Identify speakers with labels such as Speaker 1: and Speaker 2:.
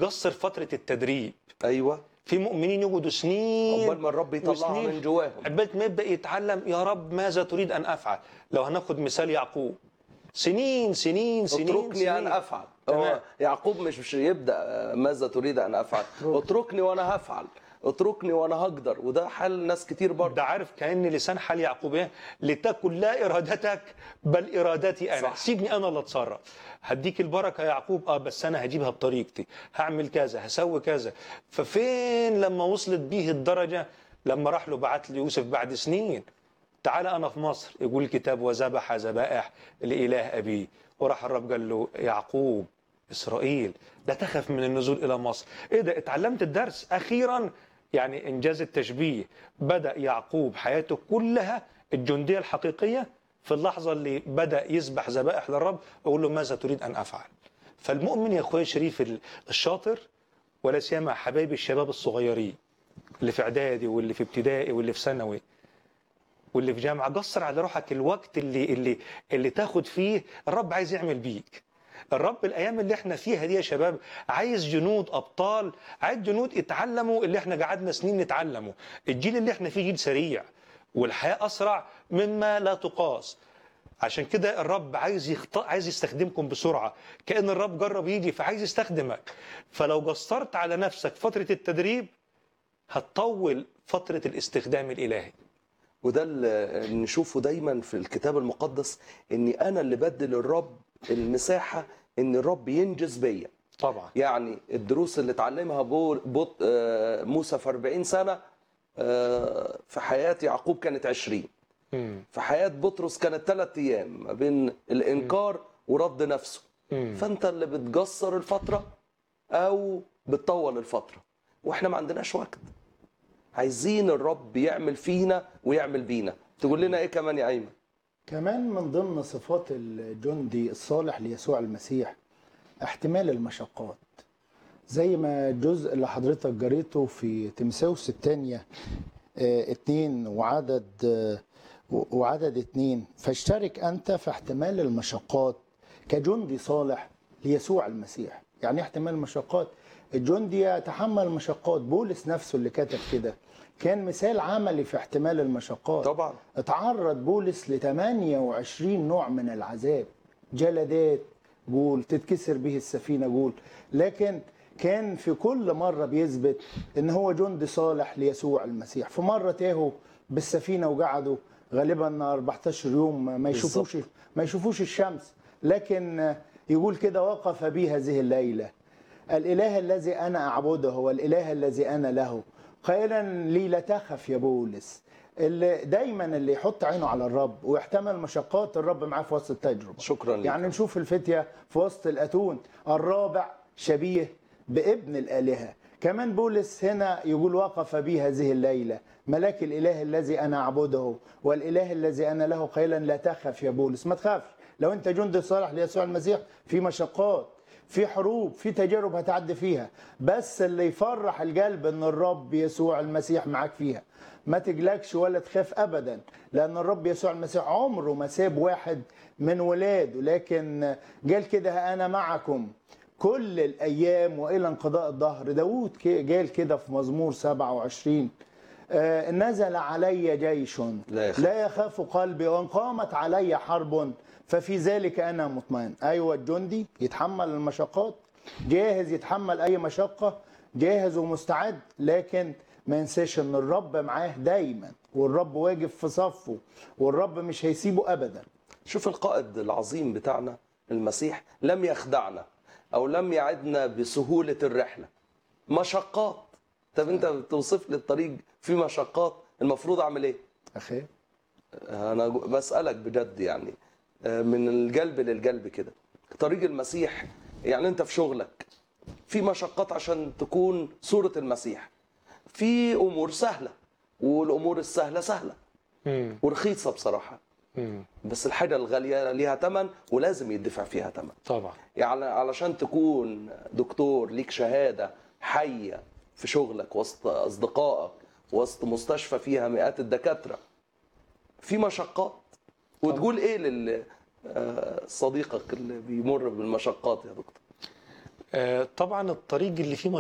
Speaker 1: يقصر فتره التدريب
Speaker 2: ايوه
Speaker 1: في مؤمنين يقعدوا سنين
Speaker 2: عقبال ما الرب يطلعها
Speaker 1: وسنين.
Speaker 2: من جواهم
Speaker 1: عقبال ما يبدا يتعلم يا رب ماذا تريد ان افعل لو هناخد مثال يعقوب سنين سنين سنين
Speaker 2: اتركني
Speaker 1: سنين.
Speaker 2: ان افعل
Speaker 1: تمام.
Speaker 2: هو يعقوب مش مش يبدا آه، ماذا تريد ان افعل اتركني وانا هفعل اتركني وانا هقدر وده حال ناس كتير برضه
Speaker 1: ده عارف كان لسان حال يعقوب ايه لتكن لا ارادتك بل ارادتي انا
Speaker 2: صح.
Speaker 1: سيبني انا اللي اتصرف هديك البركه يا يعقوب اه بس انا هجيبها بطريقتي هعمل كذا هسوي كذا ففين لما وصلت بيه الدرجه لما راح له بعت لي يوسف بعد سنين تعال انا في مصر يقول الكتاب وذبح ذبائح لاله ابيه وراح الرب قال له يعقوب اسرائيل لا تخف من النزول الى مصر ايه ده اتعلمت الدرس اخيرا يعني انجاز التشبيه بدا يعقوب حياته كلها الجنديه الحقيقيه في اللحظه اللي بدا يذبح ذبائح للرب يقول له ماذا تريد ان افعل فالمؤمن يا اخويا شريف الشاطر ولا سيما حبايبي الشباب الصغيرين اللي في اعدادي واللي في ابتدائي واللي في ثانوي واللي في جامعه قصر على روحك الوقت اللي اللي اللي تاخد فيه الرب عايز يعمل بيك الرب الايام اللي احنا فيها دي يا شباب عايز جنود ابطال عايز جنود اتعلموا اللي احنا قعدنا سنين نتعلمه الجيل اللي احنا فيه جيل سريع والحياه اسرع مما لا تقاس عشان كده الرب عايز يخط... عايز يستخدمكم بسرعه كان الرب جرب يجي فعايز يستخدمك فلو قصرت على نفسك فتره التدريب هتطول فتره الاستخدام الالهي
Speaker 2: وده اللي نشوفه دايما في الكتاب المقدس اني انا اللي بدي للرب المساحه ان الرب ينجز بيا
Speaker 1: طبعا
Speaker 2: يعني الدروس اللي اتعلمها بول بط آه، موسى في 40 سنه آه، في حياه يعقوب كانت 20
Speaker 1: مم.
Speaker 2: في حياه بطرس كانت ثلاث ايام ما بين الانكار ورد نفسه
Speaker 1: مم.
Speaker 2: فانت اللي بتقصر الفتره او بتطول الفتره واحنا ما عندناش وقت عايزين الرب يعمل فينا ويعمل بينا تقول لنا ايه كمان يا ايمن
Speaker 3: كمان من ضمن صفات الجندي الصالح ليسوع المسيح احتمال المشقات زي ما الجزء اللي حضرتك جريته في تمساوس الثانية اه اتنين وعدد اه وعدد اتنين فاشترك أنت في احتمال المشقات كجندي صالح ليسوع المسيح يعني إيه احتمال المشقات الجندي يتحمل المشقات بولس نفسه اللي كتب كده كان مثال عملي في احتمال المشقات
Speaker 2: طبعا
Speaker 3: اتعرض بولس ل 28 نوع من العذاب جلدات جول تتكسر به السفينه جول لكن كان في كل مره بيثبت ان هو جندي صالح ليسوع المسيح في مره تاهوا بالسفينه وقعدوا غالبا 14 يوم ما يشوفوش ما يشوفوش الشمس لكن يقول كده وقف بي هذه الليله الاله الذي انا اعبده والاله الذي انا له قائلا لي لا تخف يا بولس اللي دايما اللي يحط عينه على الرب ويحتمل مشقات الرب معاه في وسط التجربه
Speaker 2: شكرا لك
Speaker 3: يعني نشوف الفتيه في وسط الاتون الرابع شبيه بابن الالهه كمان بولس هنا يقول وقف بي هذه الليله ملاك الاله الذي انا اعبده والاله الذي انا له قائلا لا تخف يا بولس ما تخافش لو انت جندي صالح ليسوع المسيح في مشقات في حروب في تجارب هتعدي فيها بس اللي يفرح القلب ان الرب يسوع المسيح معاك فيها ما تقلقش ولا تخاف ابدا لان الرب يسوع المسيح عمره ما ساب واحد من ولاده لكن قال كده انا معكم كل الايام والى انقضاء الظهر داود قال كده في مزمور 27 آه نزل علي جيش
Speaker 2: لا يخاف.
Speaker 3: لا يخاف قلبي وان قامت علي حرب ففي ذلك انا مطمئن ايوه الجندي يتحمل المشقات جاهز يتحمل اي مشقه جاهز ومستعد لكن ما ينساش ان الرب معاه دايما والرب واقف في صفه والرب مش هيسيبه ابدا
Speaker 2: شوف القائد العظيم بتاعنا المسيح لم يخدعنا او لم يعدنا بسهوله الرحله مشقات طب انت بتوصف لي الطريق في مشقات المفروض اعمل ايه
Speaker 3: اخي
Speaker 2: انا بسالك بجد يعني من القلب للقلب كده طريق المسيح يعني انت في شغلك في مشقات عشان تكون صوره المسيح في امور سهله والامور السهله سهله
Speaker 1: مم.
Speaker 2: ورخيصه بصراحه
Speaker 1: مم.
Speaker 2: بس الحاجه الغاليه ليها ثمن ولازم يدفع فيها ثمن
Speaker 1: طبعا
Speaker 2: يعني علشان تكون دكتور ليك شهاده حيه في شغلك وسط اصدقائك وسط مستشفى فيها مئات الدكاتره في مشقات وتقول ايه لل آه، صديقك اللي بيمر بالمشقات يا دكتور
Speaker 1: آه، طبعا الطريق اللي فيه